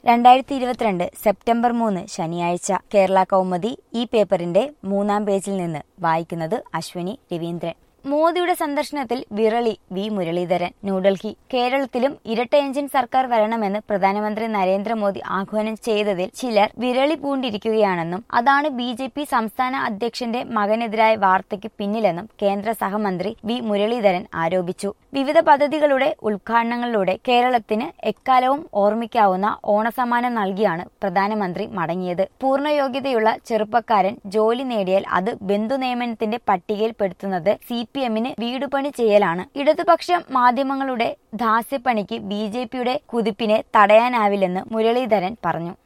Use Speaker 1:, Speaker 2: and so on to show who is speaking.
Speaker 1: രണ്ടായിരത്തി ഇരുപത്തിരണ്ട് സെപ്റ്റംബർ മൂന്ന് ശനിയാഴ്ച കേരള കൗമുദി ഈ പേപ്പറിന്റെ മൂന്നാം പേജിൽ നിന്ന് വായിക്കുന്നത് അശ്വിനി രവീന്ദ്രൻ മോദിയുടെ സന്ദർശനത്തിൽ വിറളി വി മുരളീധരൻ ന്യൂഡൽഹി കേരളത്തിലും ഇരട്ട എഞ്ചിൻ സർക്കാർ വരണമെന്ന് പ്രധാനമന്ത്രി നരേന്ദ്രമോദി ആഹ്വാനം ചെയ്തതിൽ ചിലർ വിരളി പൂണ്ടിരിക്കുകയാണെന്നും അതാണ് ബി ജെ പി സംസ്ഥാന അധ്യക്ഷന്റെ മകനെതിരായ വാർത്തയ്ക്ക് പിന്നിലെന്നും കേന്ദ്ര സഹമന്ത്രി വി മുരളീധരൻ ആരോപിച്ചു വിവിധ പദ്ധതികളുടെ ഉദ്ഘാടനങ്ങളിലൂടെ കേരളത്തിന് എക്കാലവും ഓർമ്മിക്കാവുന്ന ഓണസമ്മാനം നൽകിയാണ് പ്രധാനമന്ത്രി മടങ്ങിയത് പൂർണ്ണയോഗ്യതയുള്ള ചെറുപ്പക്കാരൻ ജോലി നേടിയാൽ അത് ബന്ധുനിയമനത്തിന്റെ പട്ടികയിൽപ്പെടുത്തുന്നത് സി പി എമ്മിന് വീടുപണി ചെയ്യലാണ് ഇടതുപക്ഷ മാധ്യമങ്ങളുടെ ദാസ്യപ്പണിക്ക് ബി ജെ പിയുടെ കുതിപ്പിനെ തടയാനാവില്ലെന്ന് മുരളീധരൻ പറഞ്ഞു